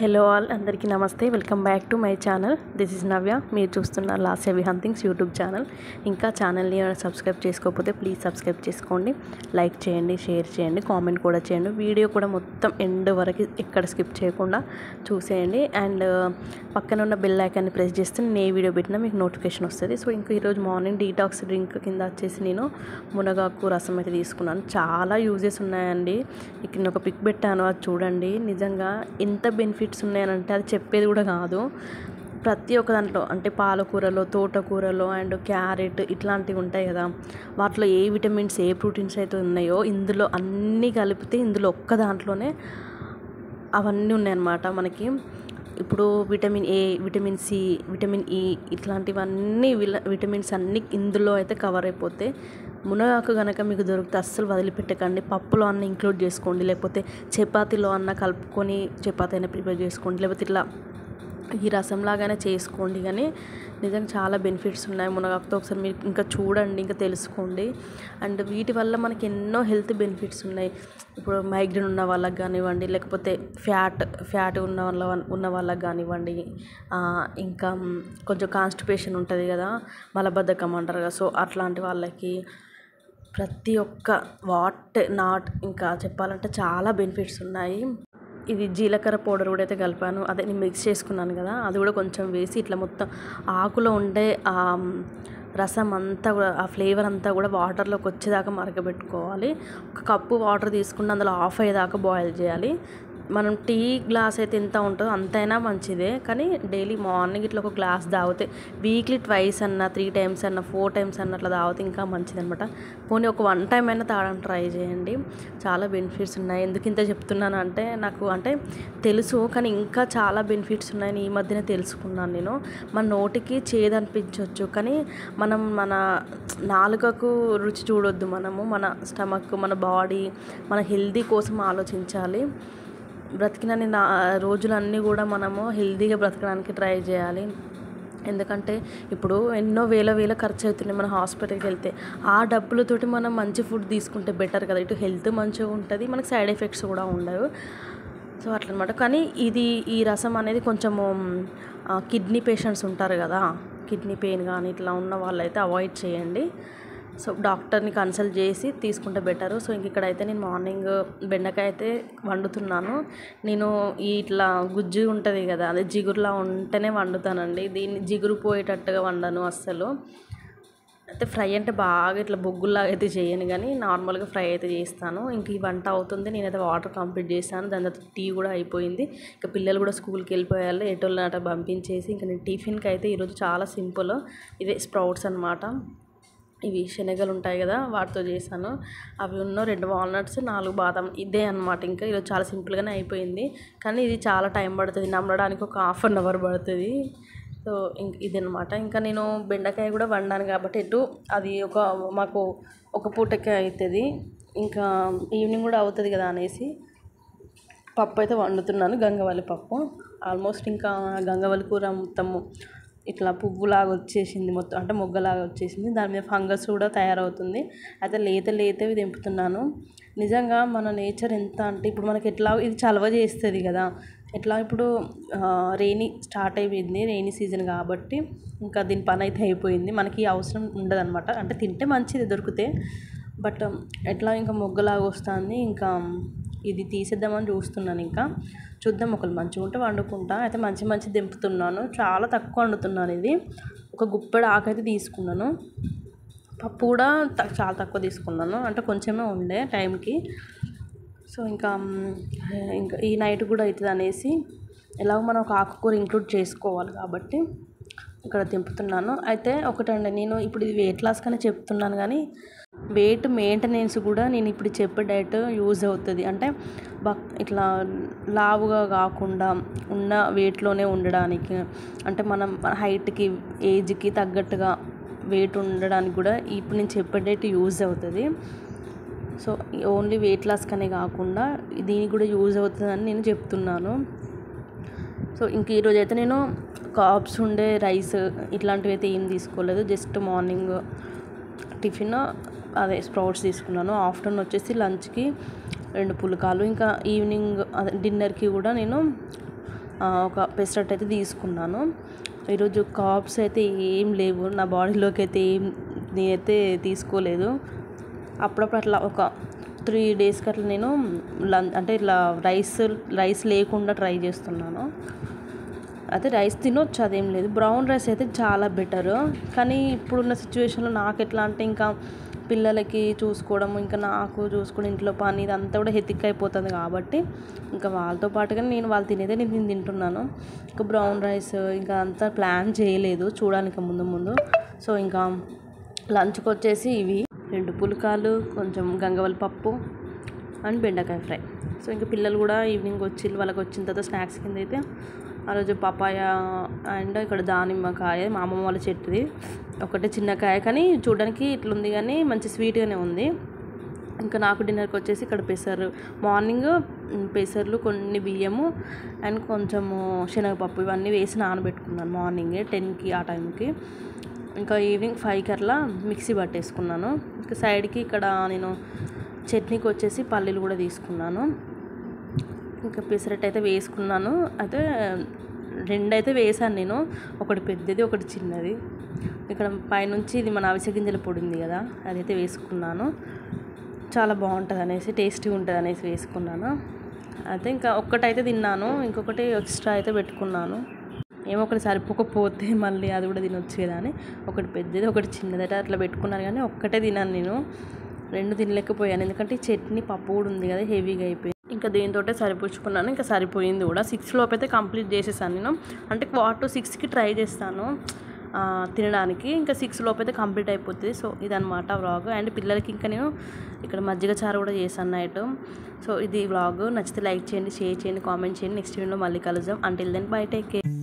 hello all అందరికీ నమస్తే welcome back to my channel this is Navya మీరు చూస్తున్న last heavy huntings YouTube channel ఇంకా ఛానల్ని సబ్స్క్రైబ్ చేసుకోకపోతే ప్లీజ్ సబ్స్క్రైబ్ చేసుకోండి లైక్ చేయండి షేర్ చేయండి కామెంట్ కూడా చేయండి వీడియో కూడా మొత్తం ఎండ్ వరకు ఎక్కడ స్కిప్ చేయకుండా చూసేయండి అండ్ పక్కన ఉన్న బెల్ ఐకాన్ని ప్రెస్ చేస్తే నేను ఏ వీడియో పెట్టినా మీకు నోటిఫికేషన్ వస్తుంది సో ఇంకా ఈరోజు మార్నింగ్ డీటాక్స్ డ్రింక్ కింద వచ్చేసి నేను మునగాకు రసం అయితే తీసుకున్నాను చాలా యూజెస్ ఉన్నాయండి ఇక్కడ నేను ఒక పిక్ పెట్టాను అది చూడండి నిజంగా ఎంత బెనిఫిట్స్ ఉన్నాయనంటే అది చెప్పేది కూడా కాదు ప్రతి ఒక్క దాంట్లో అంటే పాలకూరలో తోటకూరలో అండ్ క్యారెట్ ఇట్లాంటివి ఉంటాయి కదా వాటిలో ఏ విటమిన్స్ ఏ ప్రోటీన్స్ అయితే ఉన్నాయో ఇందులో అన్నీ కలిపితే ఇందులో ఒక్క దాంట్లోనే అవన్నీ ఉన్నాయన్నమాట మనకి ఇప్పుడు vitamin A vitamin C vitamin E ఇట్లాంటివన్నీ విల- విటమిన్స్ అన్నీ ఇందులో అయితే కవర్ అయిపోతే మునగాకు కనుక మీకు దొరికితే అస్సలు వదిలిపెట్టకండి పప్పులో అన్న ఇంక్లూడ్ చేసుకోండి లేకపోతే చపాతీలో అన్న కలుపుకొని చపాతీ అయినా ప్రిపేర్ చేసుకోండి లేకపోతే ఇట్లా ఈ రసంలాగానే చేసుకోండి కానీ నిజంగా చాలా బెనిఫిట్స్ ఉన్నాయి మునగాకుతో ఒకసారి మీరు ఇంకా చూడండి ఇంకా తెలుసుకోండి అండ్ వీటి వల్ల మనకి ఎన్నో హెల్త్ బెనిఫిట్స్ ఉన్నాయి ఇప్పుడు మైగ్రేన్ ఉన్న వాళ్ళకి కానివ్వండి లేకపోతే ఫ్యాట్ ఫ్యాట్ ఉన్న వాళ్ళ ఉన్న వాళ్ళకి కానివ్వండి ఆ, ఇంకా కొంచెం కాన్స్టిపేషన్ ఉంటుంది కదా మలబద్ధకం అంటారు కదా సో అట్లాంటి వాళ్ళకి ప్రతి ఒక్క వాట్ నాట్ ఇంకా చెప్పాలంటే చాలా బెనిఫిట్స్ ఉన్నాయి ఇది జీలకర్ర పౌడర్ కూడా అయితే కలిపాను అదే నేను మిక్స్ చేసుకున్నాను కదా అది కూడా కొంచెం వేసి ఇట్లా మొత్తం ఆకులో ఉండే ఆ రసం అంతా కూడా ఆ ఫ్లేవర్ అంతా కూడా వాటర్లోకి వచ్చేదాకా మరగబెట్టుకోవాలి ఒక కప్పు వాటర్ తీసుకుని అందులో ఆఫ్ అయ్యేదాకా బాయిల్ చేయాలి మనం టీ గ్లాస్ అయితే ఎంత ఉంటుందో అంతైనా మంచిదే కానీ డైలీ మార్నింగ్ ఇట్లా ఒక గ్లాస్ తాగితే వీక్లీ ట్వైస్ అన్న త్రీ టైమ్స్ అన్న ఫోర్ టైమ్స్ అన్న అట్లా తాగితే ఇంకా మంచిది అనమాట పోనీ ఒక వన్ టైం అయినా తాగడానికి ట్రై చేయండి చాలా బెనిఫిట్స్ ఉన్నాయి ఎందుకు ఇంత చెప్తున్నాను అంటే నాకు అంటే తెలుసు కానీ ఇంకా చాలా బెనిఫిట్స్ ఉన్నాయని ఈ మధ్యనే తెలుసుకున్నాను నేను మన నోటికి చేదు అనిపించవచ్చు కానీ మనం మన నాలుకకు రుచి చూడొద్దు మనము మన స్టమక్ మన బాడీ మన హెల్దీ కోసం ఆలోచించాలి బ్రతికినన్ని నా రోజులన్నీ కూడా మనము హెల్తీగా బ్రతకడానికి ట్రై చేయాలి ఎందుకంటే ఇప్పుడు ఎన్నో వేల వేల ఖర్చు అవుతున్నాయి మన హాస్పిటల్కి వెళ్తే ఆ డబ్బులతోటి మనం మంచి ఫుడ్ తీసుకుంటే బెటర్ కదా ఇటు హెల్త్ మంచిగా ఉంటుంది మనకి సైడ్ ఎఫెక్ట్స్ కూడా ఉండవు సో అట్లనమాట కానీ ఇది ఈ రసం అనేది కొంచెము కిడ్నీ పేషెంట్స్ ఉంటారు కదా కిడ్నీ పెయిన్ కానీ ఇట్లా ఉన్న వాళ్ళైతే అవాయిడ్ చేయండి సో డాక్టర్ని కన్సల్ట్ చేసి తీసుకుంటే బెటరు సో ఇంక ఇక్కడైతే నేను మార్నింగ్ బెండకాయ అయితే వండుతున్నాను నేను ఈ ఇట్లా గుజ్జు ఉంటుంది కదా అదే జిగురులా ఉంటేనే వండుతానండి దీన్ని జిగురు పోయేటట్టుగా వండను అస్సలు అయితే ఫ్రై అంటే బాగా ఇట్లా బొగ్గుల్లాగా అయితే చేయను కానీ నార్మల్గా ఫ్రై అయితే చేస్తాను ఇంక ఈ వంట అవుతుంది నేనైతే వాటర్ కంప్లీట్ చేశాను దాని తర్వాత టీ కూడా అయిపోయింది ఇంకా పిల్లలు కూడా స్కూల్కి వెళ్ళిపోయారు ఎటోళ్ళు అట పంపించేసి ఇంకా నేను టిఫిన్కి అయితే ఈరోజు చాలా సింపుల్ ఇదే స్ప్రౌట్స్ అనమాట ఇవి శనగలు ఉంటాయి కదా వాటితో చేశాను అవి ఉన్న రెండు వాల్నట్స్ నాలుగు బాదం ఇదే అనమాట ఇంకా ఈరోజు చాలా సింపుల్గానే అయిపోయింది కానీ ఇది చాలా టైం పడుతుంది నమ్మడానికి ఒక హాఫ్ అన్ అవర్ పడుతుంది సో ఇంక ఇదనమాట ఇంకా నేను బెండకాయ కూడా వండాను కాబట్టి ఎటు అది ఒక మాకు ఒక పూటకే అవుతుంది ఇంకా ఈవినింగ్ కూడా అవుతుంది కదా అనేసి పప్పు అయితే వండుతున్నాను గంగవల్లి పప్పు ఆల్మోస్ట్ ఇంకా గంగవల్లి కూర మొత్తము ఇట్లా పువ్వులాగా వచ్చేసింది మొత్తం అంటే మొగ్గలాగా వచ్చేసింది దాని మీద ఫంగస్ కూడా తయారవుతుంది అయితే లేత లేతవి దింపుతున్నాను నిజంగా మన నేచర్ ఎంత అంటే ఇప్పుడు మనకి ఎట్లా ఇది చలవ చేస్తుంది కదా ఎట్లా ఇప్పుడు రెయినీ స్టార్ట్ అయిపోయింది రెయినీ సీజన్ కాబట్టి ఇంకా దీని పని అయితే అయిపోయింది మనకి అవసరం ఉండదన్నమాట అంటే తింటే మంచిది దొరికితే బట్ ఎట్లా ఇంకా మొగ్గలాగా వస్తుంది ఇంకా ఇది తీసేద్దామని చూస్తున్నాను ఇంకా చూద్దాం ఒకళ్ళు మంచిగా ఉంటే వండుకుంటా అయితే మంచి మంచి దింపుతున్నాను చాలా తక్కువ వండుతున్నాను ఇది ఒక గుప్పెడు ఆకైతే తీసుకున్నాను పప్పు కూడా త- చాలా తక్కువ తీసుకున్నాను అంటే కొంచెమే ఉండే టైంకి సో ఇంకా మ్, ఇంకా ఈ నైట్ కూడా అవుతుంది అనేసి ఎలాగో మనం ఒక ఆకుకూర ఇంక్లూడ్ చేసుకోవాలి కాబట్టి ఇక్కడ దింపుతున్నాను అయితే ఒకటండి నేను ఇప్పుడు ఇది వెయిట్ లాస్ కానీ చెప్తున్నాను కానీ వెయిట్ మెయింటెనెన్స్ కూడా నేను ఇప్పుడు చెప్పే డైట్ యూజ్ అవుతుంది అంటే బక్ ఇట్లా లావుగా కాకుండా ఉన్న వెయిట్లోనే ఉండడానికి అంటే మనం మన హైట్కి ఏజ్కి తగ్గట్టుగా వెయిట్ ఉండడానికి కూడా ఇప్పుడు నేను చెప్పే డైట్ యూజ్ అవుతుంది సో ఓన్లీ వెయిట్ లాస్ కనే కాకుండా దీనికి కూడా యూజ్ అవుతుందని నేను చెప్తున్నాను సో ఇంక ఈరోజు అయితే నేను కాప్స్ ఉండే రైస్ ఇట్లాంటివి అయితే ఏం తీసుకోలేదు జస్ట్ మార్నింగ్ టిఫిన్ అదే స్ప్రౌట్స్ తీసుకున్నాను ఆఫ్టర్నూన్ వచ్చేసి లంచ్కి రెండు పుల్కాలు ఇంకా ఈవినింగ్ అదే డిన్నర్కి కూడా నేను ఆ, ఒక పెసరట్ అయితే తీసుకున్నాను ఈరోజు కాప్స్ అయితే ఏం లేవు నా బాడీలోకి అయితే ఏం నేనైతే తీసుకోలేదు అప్పుడప్పుడు అట్లా ఒక త్రీ డేస్కి అట్లా నేను లంచ్ అంటే ఇట్లా రైస్ రైస్ లేకుండా ట్రై చేస్తున్నాను అయితే రైస్ తినొచ్చు అదేం లేదు బ్రౌన్ రైస్ అయితే చాలా బెటర్ కానీ ఇప్పుడున్న సిచ్యువేషన్లో నాకు ఎట్లా అంటే ఇంకా పిల్లలకి చూసుకోవడం ఇంకా నాకు చూసుకోవడం ఇంట్లో పని ఇదంతా కూడా హెతిక్ అయిపోతుంది కాబట్టి ఇంకా వాళ్ళతో పాటుగా నేను వాళ్ళు తినేదే నేను నేను తింటున్నాను ఇంకా బ్రౌన్ రైస్ ఇంకా అంతా ప్లాన్ చేయలేదు చూడడానికి ముందు ముందు సో ఇంకా లంచ్కి వచ్చేసి ఇవి రెండు పుల్కాలు కొంచెం గంగవల్ పప్పు అండ్ బెండకాయ ఫ్రై సో ఇంకా పిల్లలు కూడా ఈవినింగ్ వచ్చి వాళ్ళకి వచ్చిన తర్వాత స్నాక్స్ కింద అయితే ఆ రోజు పపాయ అండ్ ఇక్కడ దానిమ్మకాయ మా అమ్మమ్మ వాళ్ళ చెట్టుది ఒకటే చిన్న కాయ కానీ చూడడానికి ఇట్లుంది కానీ మంచి స్వీట్గానే ఉంది ఇంకా నాకు డిన్నర్కి వచ్చేసి ఇక్కడ పెసరు మార్నింగ్ మ్, పెసర్లు కొన్ని బియ్యము అండ్ కొంచెము శనగపప్పు ఇవన్నీ వేసి నానబెట్టుకున్నాను మార్నింగే టెన్కి ఆ టైంకి ఇంకా ఈవినింగ్ ఫైవ్కి అట్లా మిక్సీ పట్టేసుకున్నాను ఇంకా సైడ్కి ఇక్కడ నేను చట్నీకి వచ్చేసి పల్లీలు కూడా తీసుకున్నాను ఇంకా పెసరట్టు అయితే వేసుకున్నాను అయితే రెండు అయితే వేసాను నేను ఒకటి పెద్దది ఒకటి చిన్నది ఇక్కడ పైనుంచి ఇది మన అవిసె గింజల పొడి ఉంది కదా అదైతే వేసుకున్నాను చాలా బాగుంటుంది అనేసి టేస్టీగా ఉంటుంది అనేసి వేసుకున్నాను అయితే ఇంకా ఒక్కటైతే తిన్నాను ఇంకొకటి ఎక్స్ట్రా అయితే పెట్టుకున్నాను ఏమో ఒకటి సరిపోకపోతే మళ్ళీ అది కూడా తినొచ్చు కదా అని ఒకటి పెద్దది ఒకటి చిన్నది అయితే అట్లా పెట్టుకున్నాను కానీ ఒక్కటే తిన్నాను నేను రెండు తినలేకపోయాను ఎందుకంటే ఈ చట్నీ పప్పు కూడా ఉంది కదా హెవీగా అయిపోయింది ఇంకా దీంతో సరిపుచ్చుకున్నాను ఇంకా సరిపోయింది కూడా సిక్స్ లోపు అయితే కంప్లీట్ చేసేసాను నేను అంటే క్వార్టర్ సిక్స్కి ట్రై చేస్తాను ఆ, తినడానికి ఇంకా సిక్స్ లోపు అయితే కంప్లీట్ అయిపోతుంది సో ఇదనమాట వ్లాగ్ అండ్ పిల్లలకి ఇంకా నేను ఇక్కడ మజ్జిగ చారు కూడా చేశాను నైట్ సో ఇది వ్లాగ్ నచ్చితే లైక్ చేయండి షేర్ చేయండి కామెంట్ చేయండి నెక్స్ట్ వీడియోలో మళ్ళీ కలుద్దాం until then bye take care